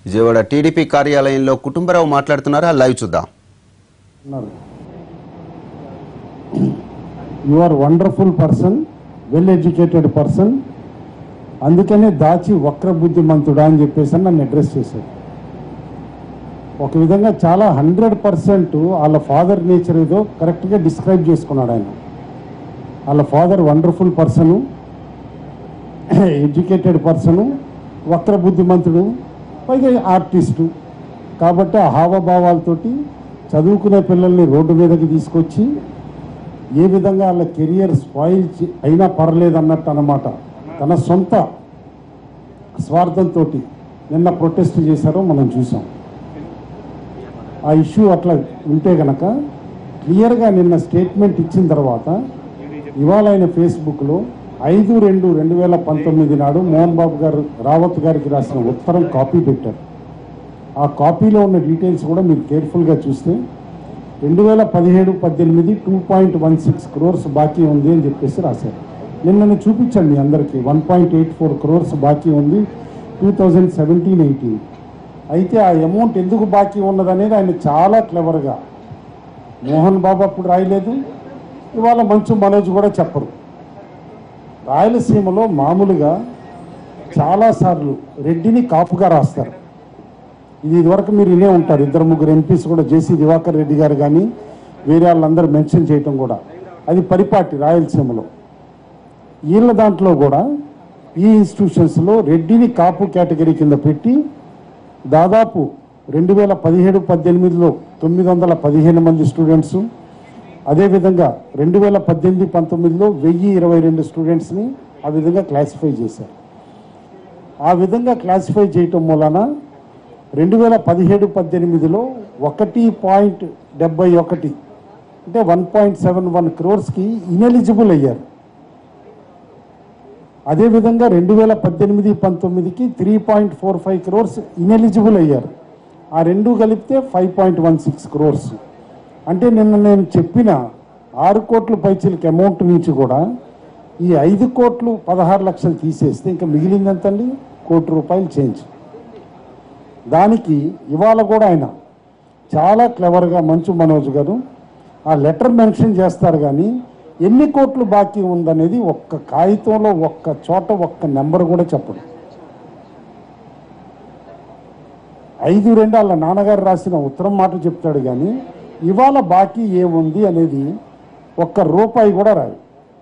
Vijayawada TDP కార్యాలయంలో కుటుంబరావు మాట్లాడుతున్నారా live చూద్దాం ఉన్నారు you are wonderful person well educated person అందుకనే దాచి వక్ర బుద్ధిమంతుడా అని చెప్పేసి నన్ను అడ్రస్ చేశాడు ఒక విధంగా చాలా హండ్రెడ్ పర్సెంట్ వాళ్ళ ఫాదర్ నేచర్ ఏదో కరెక్ట్గా డిస్క్రైబ్ చేసుకున్నాడు ఆయన వాళ్ళ father wonderful person educated person వక్ర బుద్ధిమంతుడు పైగా ఆర్టిస్టు కాబట్టి ఆ హావభావాలతోటి చదువుకునే పిల్లల్ని రోడ్డు మీదకి తీసుకొచ్చి ఏ విధంగా వాళ్ళ కెరియర్ స్పాయిల్ చే- అయినా పర్లేదు అన్నట్టు అన్నమాట తన సొంత స్వార్థంతో నిన్న ప్రొటెస్ట్ చేశారో మనం చూసాం ఆ ఇష్యూ అట్లా ఉంటే గనక క్లియర్గా నిన్న స్టేట్మెంట్ ఇచ్చిన తర్వాత ఇవాళ ఆయన ఫేస్బుక్లో ఐదు రెండు రెండు వేల పంతొమ్మిది నాడు మోహన్ బాబు గారు రావత్ గారికి రాసిన ఉత్తరం కాపీ పెట్టారు ఆ కాపీలో ఉన్న డీటెయిల్స్ కూడా మీరు కేర్ఫుల్గా చూస్తే రెండు వేల పదిహేడు పద్దెనిమిది two point one six crores బాకీ ఉంది అని చెప్పేసి రాశారు నిన్న నేను చూపించాను మీ అందరికీ one point eight four crores బాకీ ఉంది టూ థౌజండ్ సెవెంటీన్ ఎయిటీన్ అయితే ఆ అమౌంట్ ఎందుకు బాకీ ఉన్నదనేది ఆయన చాలా క్లెవర్గా మోహన్ బాబు అప్పుడు రాయలేదు ఇవాళ మంచు మనోజ్ కూడా చెప్పరు రాయలసీమలో మామూలుగా చాలాసార్లు రెడ్డిని కాపుగా రాస్తారు ఇది ఇదివరకు మీరు వినే ఉంటారు ఇద్దరు ముగ్గురు ఎంపీస్ కూడా జేసీ దివాకర్ రెడ్డి గారు కానీ వేరే వాళ్ళందరూ మెన్షన్ చేయటం కూడా అది పరిపాటి రాయలసీమలో వీళ్ళ దాంట్లో కూడా ఈ ఇన్స్టిట్యూషన్స్లో రెడ్డిని కాపు కేటగిరీ కింద పెట్టి దాదాపు రెండు వేల పదిహేడు పద్దెనిమిదిలో తొమ్మిది వందల పదిహేను మంది స్టూడెంట్స్ అదేవిధంగా రెండు వేల పద్దెనిమిది పంతొమ్మిదిలో వెయ్యి ఇరవై రెండు స్టూడెంట్స్ని ఆ విధంగా క్లాసిఫై చేశారు ఆ విధంగా క్లాసిఫై చేయటం మూలన రెండు వేల పదిహేడు పద్దెనిమిదిలో ఒకటి పాయింట్ డెబ్బై ఒకటి అంటే వన్ పాయింట్ సెవెన్ వన్ క్రోర్స్కి ఇనెలిజిబుల్ అయ్యారు అదేవిధంగా రెండు వేల పద్దెనిమిది పంతొమ్మిదికి three point four five crores ineligible అయ్యారు ఆ రెండు కలిపితే five point one six crores అంటే నిన్న నేను చెప్పిన ఆరు కోట్ల పైచీలకి అమౌంట్ నుంచి కూడా ఈ ఐదు కోట్లు పదహారు లక్షలు తీసేస్తే ఇంకా మిగిలింది ఎంతండి కోటి రూపాయలు చేంజ్ దానికి ఇవాళ కూడా ఆయన చాలా క్లవర్గా మంచు మనోజ్ గారు ఆ లెటర్ మెన్షన్ చేస్తారు కానీ ఎన్ని కోట్లు బాకీ ఉందనేది ఒక్క కాగితంలో ఒక్క చోట ఒక్క నెంబర్ కూడా చెప్పడు ఐదు రెండు వాళ్ళ నాన్నగారు రాసిన ఉత్తరం మాట చెప్తాడు కానీ ఇవాళ బాకీ ఏముంది అనేది ఒక్క రూపాయి కూడా రాదు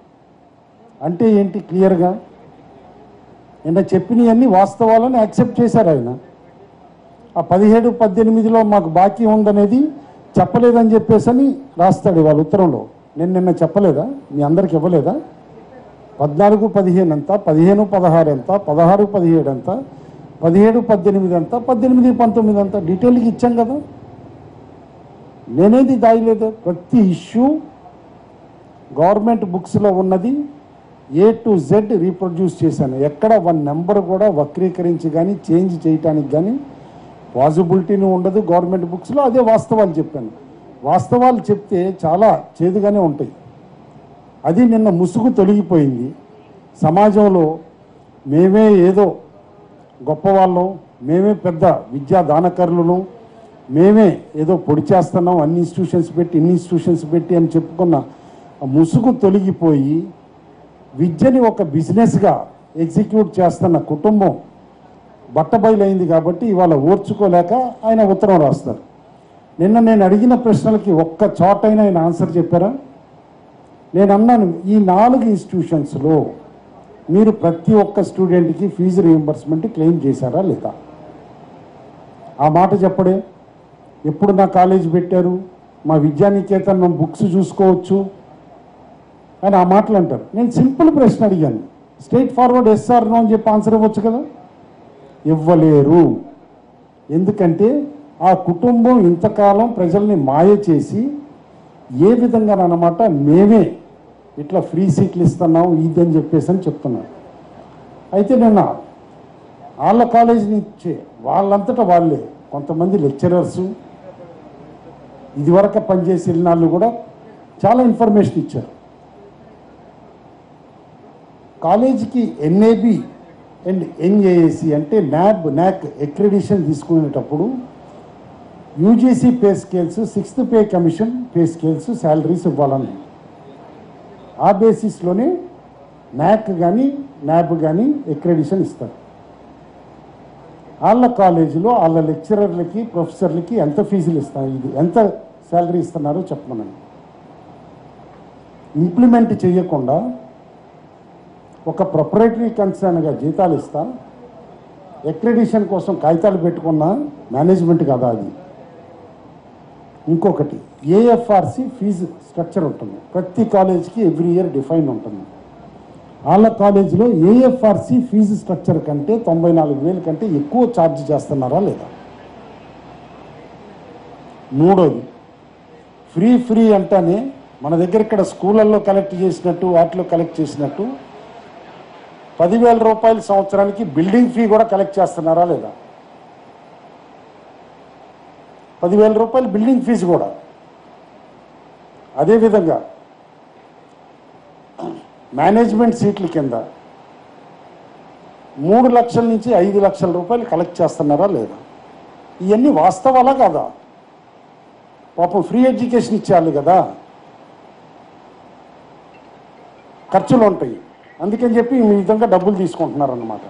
అంటే ఏంటి క్లియర్గా నిన్న చెప్పినవన్నీ వాస్తవాలని యాక్సెప్ట్ చేశారు ఆయన ఆ పదిహేడు పద్దెనిమిదిలో మాకు బాకీ ఉందనేది చెప్పలేదని చెప్పేసి అని రాస్తాడు వాళ్ళ ఉత్తరంలో నేను నిన్న చెప్పలేదా మీ అందరికి ఇవ్వలేదా పద్నాలుగు పదిహేను ఎంత పదిహేను పదహారు ఎంత పదహారు పదిహేడు ఎంత పదిహేడు పద్దెనిమిది ఎంత పద్దెనిమిది పంతొమ్మిది ఎంత డీటెయిల్గా ఇచ్చాం కదా నేనేది దాయలేదు ప్రతి ఇష్యూ గవర్నమెంట్ బుక్స్లో ఉన్నది ఏ టు జెడ్ రీప్రొడ్యూస్ చేశాను ఎక్కడ వన్ నెంబర్ కూడా వక్రీకరించి కానీ చేంజ్ చేయటానికి కానీ పాసిబిలిటీని ఉండదు గవర్నమెంట్ బుక్స్లో అదే వాస్తవాలు చెప్పాను వాస్తవాలు చెప్తే చాలా చేదుగానే ఉంటాయి అది నిన్న ముసుగు తొలగిపోయింది సమాజంలో మేమే ఏదో గొప్పవాళ్ళం మేమే పెద్ద విద్యా దానకరులను మేమే ఏదో పొడి చేస్తున్నాం అన్ని ఇన్స్టిట్యూషన్స్ పెట్టి ఇన్ని ఇన్స్టిట్యూషన్స్ పెట్టి అని చెప్పుకున్న ఆ ముసుగు తొలగిపోయి విద్యని ఒక బిజినెస్గా ఎగ్జిక్యూట్ చేస్తున్న కుటుంబం బట్టబయలైంది కాబట్టి ఇవాళ ఓర్చుకోలేక ఆయన ఉత్తరం రాస్తారు నిన్న నేను అడిగిన ప్రశ్నలకి ఒక్క చోటైనా ఆయన ఆన్సర్ చెప్పారా నేను అన్నాను ఈ నాలుగు ఇన్స్టిట్యూషన్స్లో మీరు ప్రతి ఒక్క స్టూడెంట్కి ఫీజు రీఎంబర్స్మెంట్ క్లెయిమ్ చేశారా లేదా ఆ మాట చెప్పడే ఎప్పుడు నా కాలేజ్ పెట్టారు మా విద్యానికేతన్ మేము బుక్స్ చూసుకోవచ్చు అని ఆ మాటలు అంటారు నేను సింపుల్ ప్రశ్న అడిగాను స్ట్రైట్ ఫార్వర్డ్ ఎస్ఆర్ నో అని చెప్పి ఆన్సర్ ఇవ్వచ్చు కదా ఇవ్వలేరు ఎందుకంటే ఆ కుటుంబం ఇంతకాలం ప్రజల్ని మాయ చేసి ఏ విధంగానమాట మేమే ఇట్లా ఫ్రీ సీట్లు ఇస్తున్నాం ఇది అని చెప్పేసి అని చెప్తున్నారు అయితే నిన్న వాళ్ళ కాలేజీ నుంచి వాళ్ళంతటా వాళ్ళే కొంతమంది లెక్చరర్స్ ఇదివరకు పనిచేసి వెళ్ళిన వాళ్ళు కూడా చాలా ఇన్ఫర్మేషన్ ఇచ్చారు కాలేజీకి ఎన్ఏబి అండ్ ఎన్ఏఏసి అంటే న్యాబ్ న్యాక్ అక్రెడిషన్ తీసుకునేటప్పుడు UGC pay scales sixth pay commission pay scales salaries ఇవ్వాలని ఆ బేసిస్లోనే న్యాక్ కానీ న్యాబ్ కానీ అక్రెడిషన్ ఇస్తారు వాళ్ళ కాలేజీలో వాళ్ళ లెక్చరర్లకి ప్రొఫెసర్లకి ఎంత ఫీజులు ఇస్తారు ఇది ఎంత శాలరీ ఇస్తున్నారో చెప్పమనండి ఇంప్లిమెంట్ చేయకుండా ఒక ప్రొపరేటరీ కన్సర్న్గా జీతాలు ఇస్తా అక్రెడిషన్ కోసం కాగితాలు పెట్టుకున్న మేనేజ్మెంట్ కదా అది ఇంకొకటి ఏఎఫ్ఆర్సి ఫీజు స్ట్రక్చర్ ఉంటుంది ప్రతి కాలేజ్కి ఎవ్రీ ఇయర్ డిఫైన్ ఉంటుంది వాళ్ళ కాలేజీలో ఏఎఫ్ఆర్సి ఫీజు స్ట్రక్చర్ కంటే తొంభై నాలుగు వేల కంటే ఎక్కువ ఛార్జ్ చేస్తున్నారా లేదా మూడోది ఫ్రీ ఫ్రీ అంటానే మన దగ్గర ఇక్కడ స్కూళ్ళల్లో కలెక్ట్ చేసినట్టు వాటిలో కలెక్ట్ చేసినట్టు పదివేల రూపాయల సంవత్సరానికి బిల్డింగ్ ఫీ కూడా కలెక్ట్ చేస్తున్నారా లేదా పదివేల రూపాయలు బిల్డింగ్ ఫీజు కూడా అదేవిధంగా మేనేజ్మెంట్ సీట్ల కింద మూడు లక్షల నుంచి ఐదు లక్షల రూపాయలు కలెక్ట్ చేస్తున్నారా లేదా ఇవన్నీ వాస్తవాలా కాదా పాపం ఫ్రీ ఎడ్యుకేషన్ ఇచ్చేయాలి కదా ఖర్చులు ఉంటాయి అందుకని చెప్పి ఈ విధంగా డబ్బులు తీసుకుంటున్నారు అన్నమాట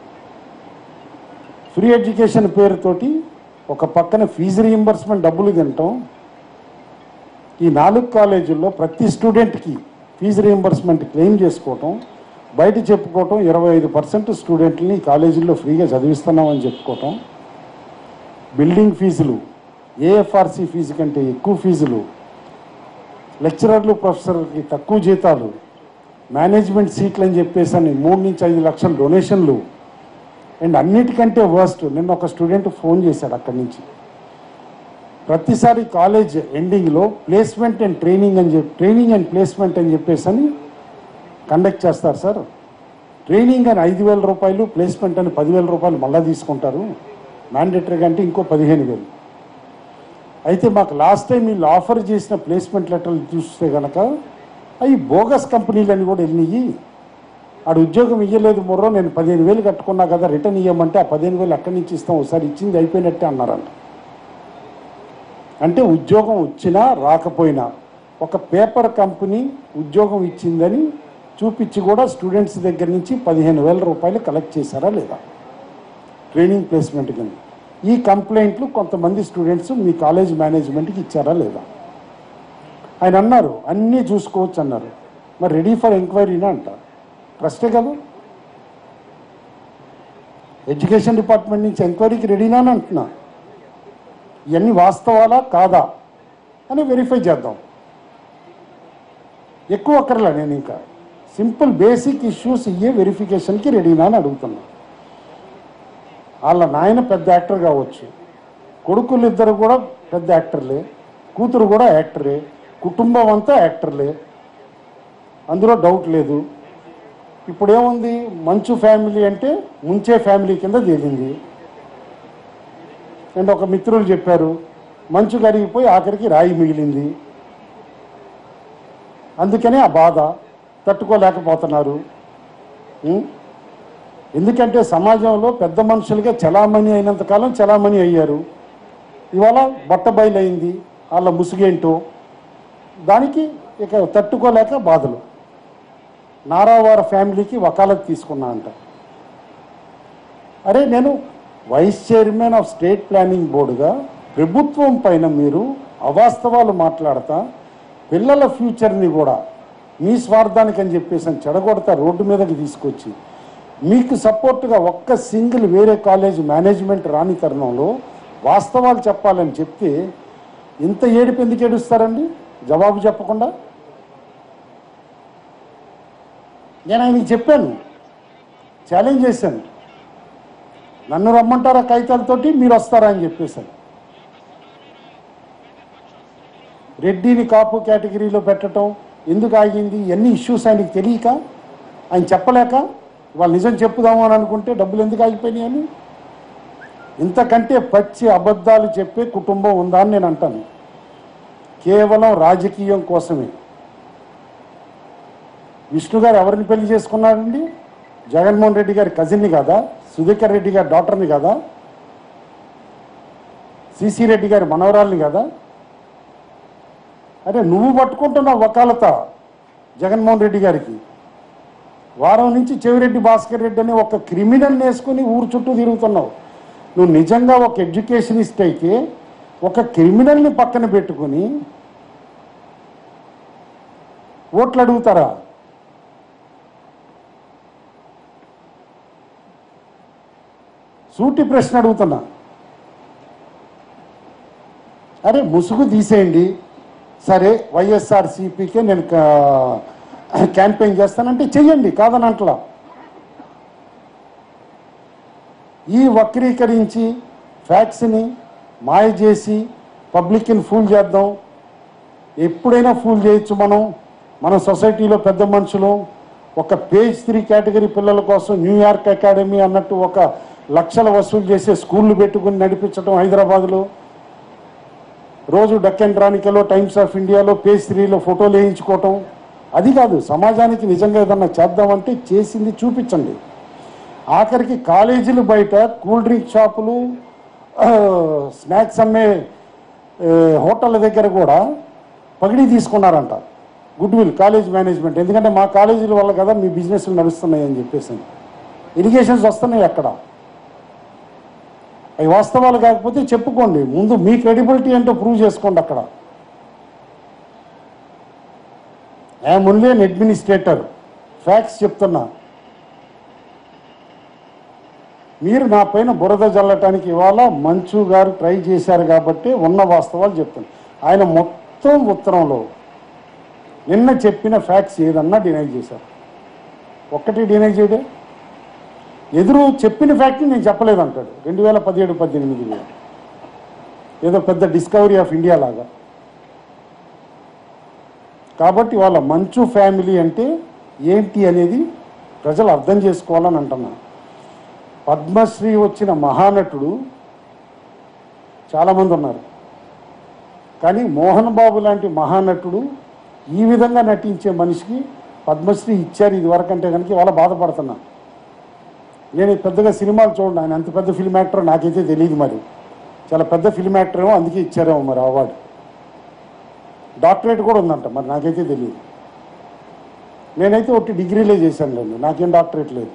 ఫ్రీ ఎడ్యుకేషన్ పేరుతోటి ఒక పక్కన ఫీజు రీయింబర్స్మెంట్ డబ్బులు తినటం ఈ నాలుగు కాలేజీల్లో ప్రతి స్టూడెంట్కి ఫీజు రీయింబర్స్మెంట్ క్లెయిమ్ చేసుకోవటం బయట చెప్పుకోవటం ఇరవై ఐదు పర్సెంట్ స్టూడెంట్ని ఈ కాలేజీల్లో ఫ్రీగా చదివిస్తున్నామని చెప్పుకోవటం బిల్డింగ్ ఫీజులు ఏఎఫ్ఆర్సి ఫీజు కంటే ఎక్కువ ఫీజులు లెక్చరర్లు ప్రొఫెసర్కి తక్కువ జీతాలు మేనేజ్మెంట్ సీట్లు అని చెప్పేసి అని మూడు నుంచి ఐదు లక్షల డొనేషన్లు అండ్ అన్నిటికంటే వర్స్ట్ నిన్న ఒక స్టూడెంట్ ఫోన్ చేశాడు అక్కడి నుంచి ప్రతిసారి కాలేజ్ ఎండింగ్లో ప్లేస్మెంట్ అండ్ ట్రైనింగ్ అని చెప్పి ట్రైనింగ్ అండ్ ప్లేస్మెంట్ అని చెప్పేసి అని కండక్ట్ చేస్తారు సార్ ట్రైనింగ్ అని ఐదు వేల రూపాయలు ప్లేస్మెంట్ అని పదివేల రూపాయలు మళ్ళీ తీసుకుంటారు మ్యాండేటరీగా అంటే ఇంకో పదిహేను వేలు అయితే మాకు లాస్ట్ టైం వీళ్ళు ఆఫర్ చేసిన ప్లేస్మెంట్ లెటర్లు చూస్తే కనుక అవి బోగస్ కంపెనీలు అని కూడా వెళ్ళినాయి ఆడు ఉద్యోగం ఇవ్వలేదు మొర్రో నేను పదిహేను వేలు కట్టుకున్నా కదా రిటర్న్ ఇవ్వమంటే ఆ పదిహేను వేలు ఎక్కడి నుంచి ఇస్తాం ఒకసారి ఇచ్చింది అయిపోయినట్టే అన్నారంట అంటే ఉద్యోగం వచ్చినా రాకపోయినా ఒక పేపర్ కంపెనీ ఉద్యోగం ఇచ్చిందని చూపించి కూడా స్టూడెంట్స్ దగ్గర నుంచి పదిహేను వేల రూపాయలు కలెక్ట్ చేశారా లేదా ట్రైనింగ్ ప్లేస్మెంట్ కింద ఈ కంప్లైంట్లు కొంతమంది స్టూడెంట్స్ మీ కాలేజ్ మేనేజ్మెంట్కి ఇచ్చారా లేదా ఆయన అన్నారు అన్నీ చూసుకోవచ్చు అన్నారు మరి రెడీ ఫర్ ఎంక్వైరీనా అంట ట్రస్టే కదా ఎడ్యుకేషన్ డిపార్ట్మెంట్ నుంచి ఎంక్వైరీకి రెడీనా అని అంటున్నా ఇవన్నీ వాస్తవాలా కాదా అని వెరిఫై చేద్దాం ఎక్కువ అక్కర్లే నేను ఇంకా సింపుల్ బేసిక్ ఇష్యూస్ ఇయ్యే వెరిఫికేషన్కి రెడీనా అని అడుగుతున్నా వాళ్ళ నాయన పెద్ద యాక్టర్ కావచ్చు కొడుకులు ఇద్దరు కూడా పెద్ద యాక్టర్లే కూతురు కూడా యాక్టరే కుటుంబం అంతా యాక్టర్లే అందులో డౌట్ లేదు ఇప్పుడు ఏముంది మంచు ఫ్యామిలీ అంటే ముంచే ఫ్యామిలీ కింద తేలింది అండ్ ఒక మిత్రులు చెప్పారు మంచు కరిగిపోయి ఆఖరికి రాయి మిగిలింది అందుకనే ఆ బాధ తట్టుకోలేకపోతున్నారు ఉం? ఎందుకంటే సమాజంలో పెద్ద మనుషులుగా చలామణి అయినంతకాలం చలామణి అయ్యారు ఇవాళ బట్టబయలైంది వాళ్ళ ముసుగేంటో దానికి ఇక తట్టుకోలేక బాధలు నారావార ఫ్యామిలీకి వకాలత్ తీసుకున్నా అంట అరే నేను vice chairman of state planning బోర్డుగా ప్రభుత్వం పైన మీరు అవాస్తవాలు మాట్లాడతా పిల్లల ఫ్యూచర్ని కూడా మీ స్వార్థానికి అని చెప్పేసి అని చెడగొడతా రోడ్డు మీదకి తీసుకొచ్చి మీకు సపోర్ట్గా ఒక్క సింగిల్ వేరే కాలేజ్ మేనేజ్మెంట్ రాని తరుణంలో వాస్తవాలు చెప్పాలని చెప్తే ఇంత ఏడుపు ఎందుకు ఏడుస్తారండి జవాబు చెప్పకుండా నేను ఆయనకి చెప్పాను ఛాలెంజ్ చేశాను నన్ను రమ్మంటారా కాగితాలతోటి మీరు వస్తారా అని చెప్పేశాను రెడ్డిని కాపు కేటగిరీలో పెట్టడం ఎందుకు ఆగింది ఎన్ని ఇష్యూస్ ఆయనకి తెలియక ఆయన చెప్పలేక వాళ్ళు నిజం చెప్పుదాము అని అనుకుంటే డబ్బులు ఎందుకు ఆగిపోయినాయి అని ఇంతకంటే పచ్చి అబద్ధాలు చెప్పే కుటుంబం ఉందా అని నేను అంటాను కేవలం రాజకీయం కోసమే విష్ణు గారు ఎవరిని పెళ్లి చేసుకున్నారండి జగన్మోహన్ రెడ్డి గారి కజిన్ని కదా సుధాకర్ రెడ్డి గారి డాక్టర్ని కదా సిసి రెడ్డి గారి మనవరాల్ని కదా అరే నువ్వు పట్టుకుంటున్న వకాలత జగన్మోహన్ రెడ్డి గారికి వారం నుంచి చెవిరెడ్డి భాస్కర్ రెడ్డి అని ఒక క్రిమినల్ వేసుకుని ఊరు చుట్టూ తిరుగుతున్నావు నువ్వు నిజంగా ఒక ఎడ్యుకేషనిస్ట్ అయితే ఒక క్రిమినల్ని పక్కన పెట్టుకుని ఓట్లు అడుగుతారా సూటి ప్రశ్న అడుగుతున్నా అరే ముసుగు తీసేయండి సరే వైఎస్ఆర్సీపీకే నేను కా- క్యాంపెయిన్ చేస్తానంటే చెయ్యండి కాదని అంటలా ఈ వక్రీకరించి ఫ్యాక్ట్స్ని మాయ చేసి పబ్లిక్ని ఫూల్ చేద్దాం ఎప్పుడైనా ఫూల్ చేయొచ్చు మనం మన సొసైటీలో పెద్ద మనుషులు ఒక పేజ్ త్రీ కేటగిరీ పిల్లల కోసం న్యూయార్క్ అకాడమీ అన్నట్టు ఒక లక్షల వసూలు చేసే స్కూళ్ళు పెట్టుకుని నడిపించడం హైదరాబాద్లో రోజు డక్కన్ ట్రానికలో టైమ్స్ ఆఫ్ ఇండియాలో పేజ్ త్రీలో ఫోటోలు వేయించుకోవటం అది కాదు సమాజానికి నిజంగా ఏదన్నా చేద్దామంటే చేసింది చూపించండి ఆఖరికి కాలేజీలు బయట కూల్ డ్రింక్ షాపులు ఆ, స్నాక్స్ అమ్మే ఆ, హోటళ్ళ దగ్గర కూడా పగిడి తీసుకున్నారంట గుడ్ విల్ కాలేజ్ మేనేజ్మెంట్ ఎందుకంటే మా కాలేజీల వల్ల కదా మీ బిజినెస్లు నడుస్తున్నాయి అని చెప్పేసి ఇరిగేషన్స్ వస్తున్నాయి అక్కడ అవి వాస్తవాలు కాకపోతే చెప్పుకోండి ముందు మీ క్రెడిబిలిటీ ఏంటో ప్రూవ్ చేసుకోండి అక్కడ I'm only an administrator facts చెప్తున్నా మీరు నా పైన బురద జల్లటానికి ఇవాళ మంచు గారు ట్రై చేశారు కాబట్టి ఉన్న వాస్తవాలు చెప్తాను ఆయన మొత్తం ఉత్తరంలో నిన్న చెప్పిన ఫ్యాక్ట్స్ ఏదన్నా డినై చేశారు ఒక్కటి డినై చేయడే ఎదురు చెప్పిన ఫ్యాక్ట్ని నేను చెప్పలేదు అంటాడు రెండు వేల పదిహేడు పద్దెనిమిది ఏదో పెద్ద డిస్కవరీ ఆఫ్ ఇండియా లాగా కాబట్టి వాళ్ళ మంచు ఫ్యామిలీ అంటే ఏంటి అనేది ప్రజలు అర్థం చేసుకోవాలని అంటున్నా పద్మశ్రీ వచ్చిన మహానటుడు చాలామంది ఉన్నారు కానీ మోహన్ బాబు లాంటి మహానటుడు ఈ విధంగా నటించే మనిషికి పద్మశ్రీ ఇచ్చారు ఇది వరకంటే కనుక వాళ్ళ బాధపడుతున్నా నేను పెద్దగా సినిమాలు చూడండి ఆయన అంత పెద్ద ఫిల్మ్ యాక్టర్ నాకైతే తెలియదు మరి చాలా పెద్ద ఫిల్మ్ యాక్టర్ ఏమో అందుకే ఇచ్చారేమో మరి అవార్డు డాక్టరేట్ కూడా ఉందంట మరి నాకైతే తెలియదు నేనైతే ఒకటి డిగ్రీలే చేశాను లేదు నాకేం డాక్టరేట్ లేదు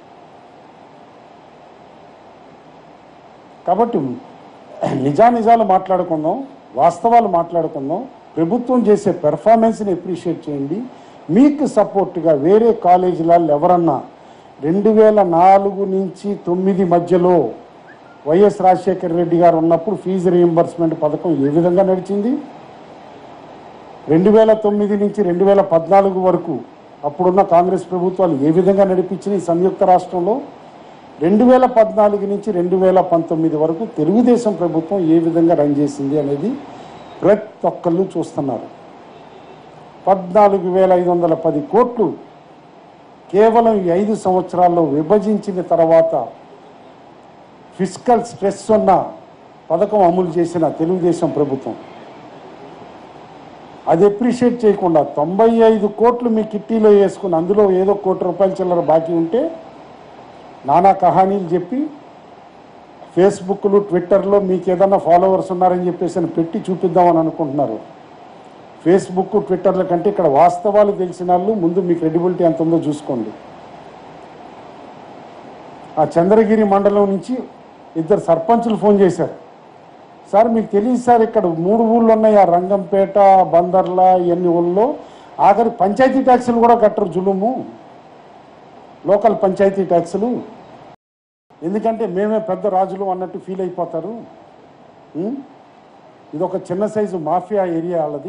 కాబట్టి నిజానిజాలు మాట్లాడుకుందాం వాస్తవాలు మాట్లాడుకుందాం ప్రభుత్వం చేసే పెర్ఫార్మెన్స్ని అప్రిషియేట్ చేయండి మీకు సపోర్ట్గా వేరే కాలేజీలలో ఎవరన్నా రెండు వేల నాలుగు నుంచి తొమ్మిది మధ్యలో వైఎస్ రాజశేఖర రెడ్డి గారు ఉన్నప్పుడు ఫీజు రీయింబర్స్మెంట్ పథకం ఏ విధంగా నడిచింది రెండు వేల తొమ్మిది నుంచి రెండు వేల పద్నాలుగు వరకు అప్పుడున్న కాంగ్రెస్ ప్రభుత్వాలు ఏ విధంగా నడిపించినాయి సంయుక్త రాష్ట్రంలో రెండు వేల పద్నాలుగు నుంచి రెండు వేల పంతొమ్మిది వరకు తెలుగుదేశం ప్రభుత్వం ఏ విధంగా రన్ చేసింది అనేది ప్రతి ఒక్కళ్ళు చూస్తున్నారు పద్నాలుగు వేల ఐదు వందల పది కోట్లు కేవలం ఈ ఐదు సంవత్సరాల్లో విభజించిన తర్వాత ఫిజికల్ స్ట్రెస్ ఉన్న పథకం అమలు చేసిన తెలుగుదేశం ప్రభుత్వం అది అప్రిషియేట్ చేయకుండా తొంభై ఐదు కోట్లు మీ కిట్టీలో వేసుకుని అందులో ఏదో కోటి రూపాయల చిల్లర బాకీ ఉంటే నానా కహానీలు చెప్పి ఫేస్బుక్లు ట్విట్టర్లో మీకు ఏదన్నా ఫాలోవర్స్ ఉన్నారని చెప్పేసి అని పెట్టి చూపిద్దామని అనుకుంటున్నారు ఫేస్బుక్ ట్విట్టర్ల కంటే ఇక్కడ వాస్తవాలు తెలిసిన వాళ్ళు ముందు మీ క్రెడిబిలిటీ ఎంత ఉందో చూసుకోండి ఆ చంద్రగిరి మండలం నుంచి ఇద్దరు సర్పంచులు ఫోన్ చేశారు సార్ మీకు తెలియదు సార్ ఇక్కడ మూడు ఊళ్ళు ఉన్నాయి ఆ రంగంపేట బందర్ల ఇవన్నీ ఊళ్ళో ఆఖరి పంచాయతీ ట్యాక్సులు కూడా కట్టరు జులుము లోకల్ పంచాయతీ ట్యాక్సులు ఎందుకంటే మేమే పెద్ద రాజులు అన్నట్టు ఫీల్ అయిపోతారు ఉం? ఇది ఒక చిన్న సైజు మాఫియా ఏరియా వాళ్ళది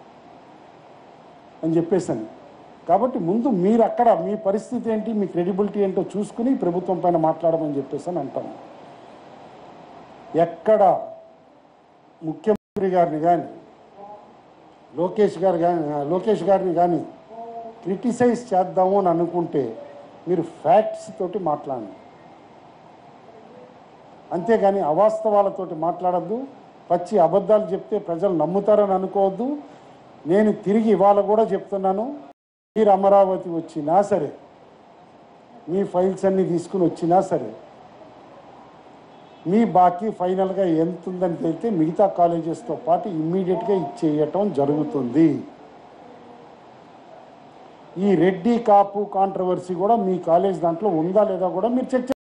అని చెప్పేసాను కాబట్టి ముందు మీరు అక్కడ మీ పరిస్థితి ఏంటి మీ క్రెడిబిలిటీ ఏంటో చూసుకుని ప్రభుత్వం పైన మాట్లాడమని చెప్పేసి అని అంటాను ఎక్కడ ముఖ్యమంత్రి గారిని కానీ లోకేష్ గారు కానీ లోకేష్ గారిని కానీ క్రిటిసైజ్ చేద్దాము అని అనుకుంటే మీరు ఫ్యాక్ట్స్ తోటి మాట్లాడండి అంతేగాని అవాస్తవాలతోటి మాట్లాడద్దు పచ్చి అబద్ధాలు చెప్తే ప్రజలు నమ్ముతారని అనుకోవద్దు నేను తిరిగి ఇవాళ కూడా చెప్తున్నాను మీరు అమరావతి వచ్చినా సరే మీ ఫైల్స్ అన్నీ తీసుకుని వచ్చినా సరే మీ బాకీ ఫైనల్గా ఎంత ఉందని తెలితే మిగతా కాలేజెస్తో పాటు ఇమ్మీడియట్గా ఇచ్చేయటం జరుగుతుంది ఈ రెడ్డి కాపు కాంట్రవర్సీ కూడా మీ కాలేజ్ దాంట్లో ఉందా లేదా కూడా మీరు చెక్ చే-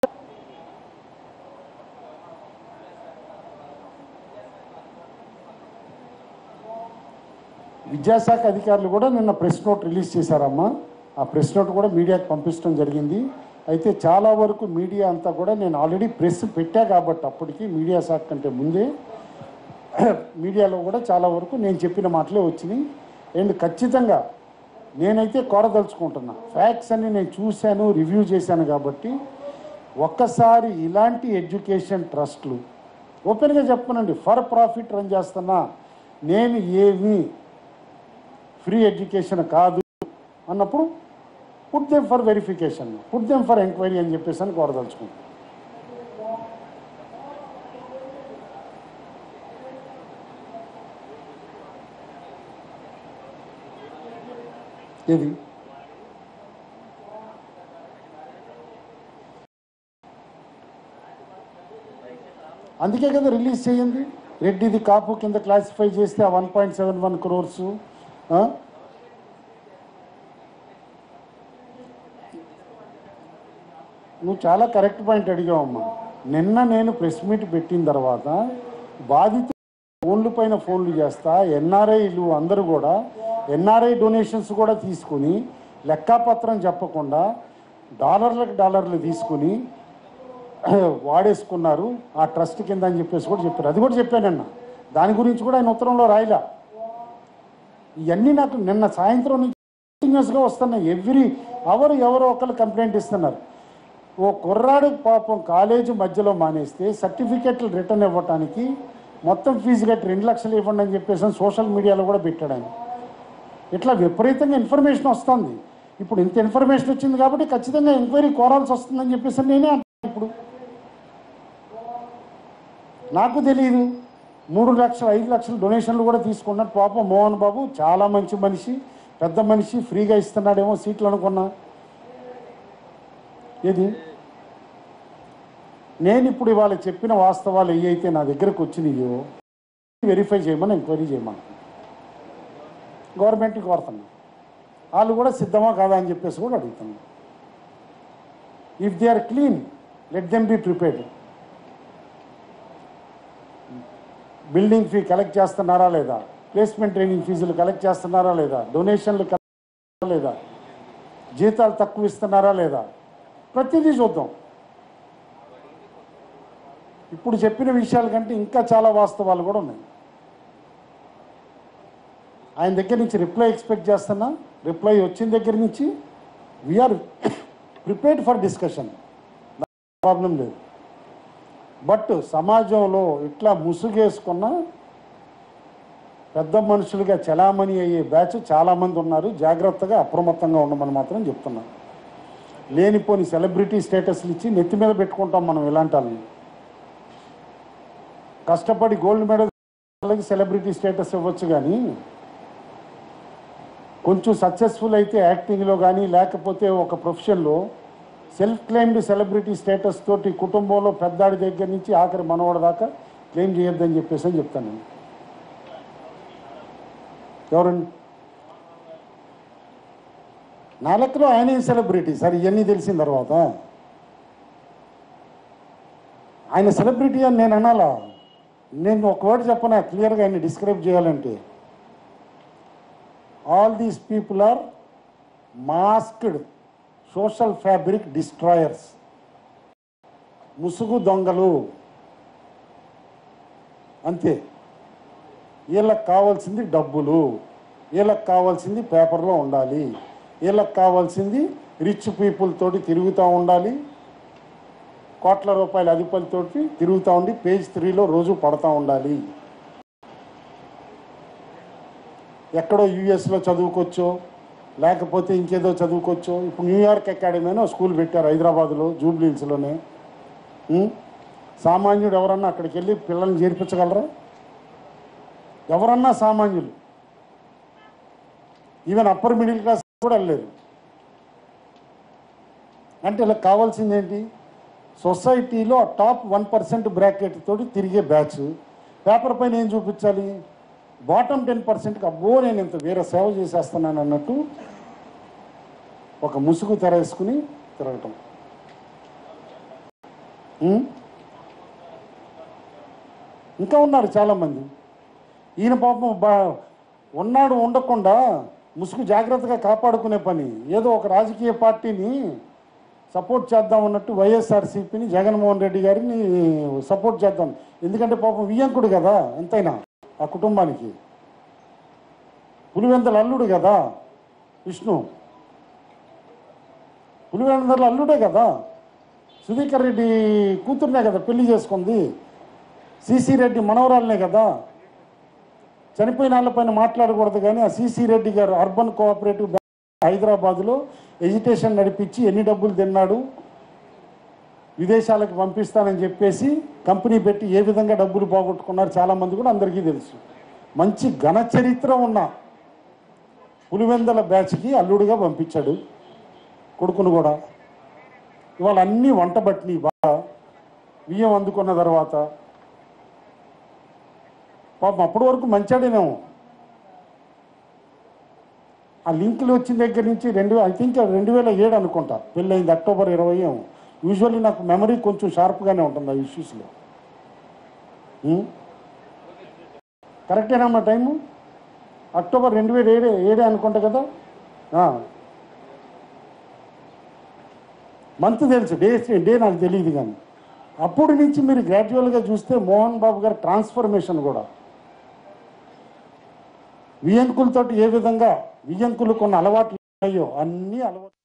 విద్యాశాఖ అధికారులు కూడా నిన్న ప్రెస్ నోట్ రిలీజ్ చేశారమ్మా ఆ ప్రెస్ నోట్ కూడా మీడియాకి పంపించడం జరిగింది అయితే చాలా వరకు మీడియా అంతా కూడా నేను ఆల్రెడీ ప్రెస్ పెట్టా కాబట్టి అప్పటికి మీడియా శాఖ కంటే ముందే మీడియాలో కూడా చాలా వరకు నేను చెప్పిన మాటలే వచ్చినాయి అండ్ ఖచ్చితంగా నేనైతే కోరదలుచుకుంటున్నా ఫ్యాక్ట్స్ అన్ని నేను చూశాను రివ్యూ చేశాను కాబట్టి ఒక్కసారి ఇలాంటి ఎడ్యుకేషన్ ట్రస్ట్లు ఓపెన్గా చెప్పనండి ఫర్ ప్రాఫిట్ రన్ చేస్తున్నా నేను ఏమి ఫ్రీ ఎడ్యుకేషన్ కాదు అన్నప్పుడు put them for verification put them for enquiry అని చెప్పేసి అని కోరదలుచుకుంటాను ఇది అందుకే కదా రిలీజ్ చేయండి రెడ్డిది కాపు కింద క్లాసిఫై చేస్తే ఆ one point seven one crores నువ్వు చాలా కరెక్ట్ పాయింట్ అడిగావమ్మా నిన్న నేను ప్రెస్ మీట్ పెట్టిన తర్వాత బాధిత ఫోన్ల పైన ఫోన్లు చేస్తా ఎన్ఆర్ఐలు అందరూ కూడా ఎన్ఆర్ఐ డొనేషన్స్ కూడా తీసుకుని లెక్కాపత్రం చెప్పకుండా డాలర్లకు డాలర్లు తీసుకుని వాడేసుకున్నారు ఆ ట్రస్ట్ కింద అని చెప్పేసి కూడా చెప్పారు అది కూడా చెప్పానన్న దాని గురించి కూడా ఆయన ఉత్తరంలో రాయలా ఇవన్నీ నాకు నిన్న సాయంత్రం నుంచి కంటిన్యూస్గా వస్తున్నాయి ఎవ్రీ అవర్ ఎవరో ఒకరు కంప్లైంట్ ఇస్తున్నారు ఓ కుర్రాడు పాపం కాలేజీ మధ్యలో మానేస్తే సర్టిఫికెట్లు రిటర్న్ ఇవ్వటానికి మొత్తం ఫీజు కట్టి రెండు లక్షలు ఇవ్వండి అని చెప్పేసి అని సోషల్ మీడియాలో కూడా పెట్టాడు ఆయన ఇట్లా విపరీతంగా ఇన్ఫర్మేషన్ వస్తుంది ఇప్పుడు ఇంత ఇన్ఫర్మేషన్ వచ్చింది కాబట్టి ఖచ్చితంగా ఎంక్వైరీ కోరాల్సి వస్తుందని చెప్పేసి నేనే అంటాను ఇప్పుడు నాకు తెలియదు మూడు లక్షలు ఐదు లక్షల డొనేషన్లు కూడా తీసుకున్నాడు పాపం మోహన్ బాబు చాలా మంచి మనిషి పెద్ద మనిషి ఫ్రీగా ఇస్తున్నాడేమో సీట్లు అనుకున్నా ఏది నేను ఇప్పుడు ఇవాళ చెప్పిన వాస్తవాలు ఏ అయితే నా దగ్గరకు వచ్చినాయో వెరిఫై చేయమని ఎంక్వైరీ చేయమని గవర్నమెంట్కి కోరుతున్నా వాళ్ళు కూడా సిద్ధమా కాదా అని చెప్పేసి కూడా అడుగుతున్నా if they are clean let them be prepared building fee collect చేస్తున్నారా లేదా ప్లేస్మెంట్ ట్రైనింగ్ ఫీజులు కలెక్ట్ చేస్తున్నారా లేదా డొనేషన్లు కలెక్ట్ లేదా జీతాలు తక్కువ ఇస్తున్నారా లేదా ప్రతిదీ చూద్దాం ఇప్పుడు చెప్పిన విషయాల కంటే ఇంకా చాలా వాస్తవాలు కూడా ఉన్నాయి ఆయన దగ్గర నుంచి రిప్లై ఎక్స్పెక్ట్ చేస్తున్నా రిప్లై వచ్చిన దగ్గర నుంచి we are prepared for discussion problem లేదు బట్ సమాజంలో ఇట్లా ముసుగేసుకున్న పెద్ద మనుషులుగా చలామణి అయ్యే బ్యాచ్ చాలామంది ఉన్నారు జాగ్రత్తగా అప్రమత్తంగా ఉండమని మాత్రం చెప్తున్నాను లేనిపోని సెలబ్రిటీ స్టేటస్లు ఇచ్చి నెత్తి మీద పెట్టుకుంటాం మనం ఇలాంటి వాళ్ళని కష్టపడి గోల్డ్ మెడల్ వాళ్ళకి సెలబ్రిటీ స్టేటస్ ఇవ్వచ్చు కానీ కొంచెం సక్సెస్ఫుల్ అయితే యాక్టింగ్లో కానీ లేకపోతే ఒక ప్రొఫెషన్లో సెల్ఫ్ క్లెయిమ్డ్ సెలబ్రిటీ స్టేటస్ తోటి కుటుంబంలో పెద్దాడి దగ్గర నుంచి ఆఖరి మనవాడి దాకా క్లెయిమ్ చేయొద్దని చెప్పేసి అని చెప్తాను నేను ఎవరండి నా లెక్కలో ఆయనే సెలబ్రిటీ సార్ ఇవన్నీ తెలిసిన తర్వాత ఆయన సెలబ్రిటీ అని నేను అనాలా నేను ఒక వర్డ్ చెప్పనా క్లియర్గా ఆయన డిస్క్రైబ్ చేయాలంటే all these people are masked social fabric destroyers ముసుగు దొంగలు అంతే వీళ్ళకి కావాల్సింది డబ్బులు వీళ్ళకి కావాల్సింది పేపర్లో ఉండాలి వీళ్ళకి కావాల్సింది రిచ్ పీపుల్ తోటి తిరుగుతూ ఉండాలి కోట్ల రూపాయల అధిపతితోటి తిరుగుతూ ఉండి పేజ్ త్రీలో రోజు పడతా ఉండాలి ఎక్కడో యూఎస్లో చదువుకోవచ్చో లేకపోతే ఇంకేదో చదువుకోవచ్చో ఇప్పుడు న్యూయార్క్ అకాడమీ అని ఒక స్కూల్ పెట్టారు హైదరాబాద్లో జూబ్లీహిల్స్లోనే ఉం? సామాన్యుడు ఎవరన్నా అక్కడికి వెళ్ళి పిల్లల్ని చేర్పించగలరా ఎవరన్నా సామాన్యులు ఈవెన్ అప్పర్ మిడిల్ క్లాస్ కూడా వెళ్ళలేదు అంటే ఇలా కావాల్సింది ఏంటి సొసైటీలో టాప్ వన్ పర్సెంట్ బ్రాకెట్ తోటి తిరిగే బ్యాచ్ పేపర్ పైన ఏం చూపించాలి బాటమ్ టెన్ పర్సెంట్కి అబ్బో నేను ఇంత వేరే సేవ చేసేస్తున్నాను అన్నట్టు ఒక ముసుగు తెరేసుకుని తిరగటం ఉం? ఇంకా ఉన్నారు చాలామంది ఈయన పాపం బా ఉన్నాడు ఉండకుండా ముసుగు జాగ్రత్తగా కాపాడుకునే పని ఏదో ఒక రాజకీయ పార్టీని సపోర్ట్ చేద్దాం అన్నట్టు వైఎస్ఆర్సీపీని జగన్మోహన్ రెడ్డి గారిని సపోర్ట్ చేద్దాం ఎందుకంటే పాపం వియ్యంకుడు కదా ఎంతైనా ఆ కుటుంబానికి పులివెందల అల్లుడు కదా విష్ణు పులివెందల అల్లుడే కదా సుధీకర్ రెడ్డి కూతుర్నే కదా పెళ్లి చేసుకుంది సిసి రెడ్డి మనవరాలనే కదా చనిపోయిన వాళ్ళపైన మాట్లాడకూడదు కానీ ఆ సిసి రెడ్డి గారు అర్బన్ కోఆపరేటివ్ బ్యాంక్ హైదరాబాద్లో ఎజిటేషన్ నడిపించి ఎన్ని డబ్బులు తిన్నాడు విదేశాలకు పంపిస్తానని చెప్పేసి కంపెనీ పెట్టి ఏ విధంగా డబ్బులు పోగొట్టుకున్నారు చాలామంది కూడా అందరికీ తెలుసు మంచి ఘన చరిత్ర ఉన్న పులివెందల బ్యాచ్కి అల్లుడిగా పంపించాడు కొడుకును కూడా ఇవాళ అన్నీ వంట బట్టిని బాగా బియ్యం అందుకున్న తర్వాత పాపం అప్పటి వరకు మంచాడేనేమో ఆ లింకులు వచ్చిన దగ్గర నుంచి రెండు ఐ థింక్ రెండు వేల ఏడు అనుకుంటా పెళ్ళయింది అక్టోబర్ ఇరవై ఏమో యూజువల్లీ నాకు మెమరీ కొంచెం షార్ప్గానే ఉంటుంది ఆ ఇష్యూస్లో కరెక్టేనా టైము అక్టోబర్ రెండు వేల ఏడే ఏడే అనుకుంటా కదా మంత్ తెలుసు డే డే నాకు తెలియదు కానీ అప్పటి నుంచి మీరు గ్రాడ్యువల్గా చూస్తే మోహన్ బాబు గారి ట్రాన్స్ఫర్మేషన్ కూడా వియంకులతోటి ఏ విధంగా వియంకులు కొన్ని అలవాట్లు ఉన్నాయో అన్నీ అలవాట్లు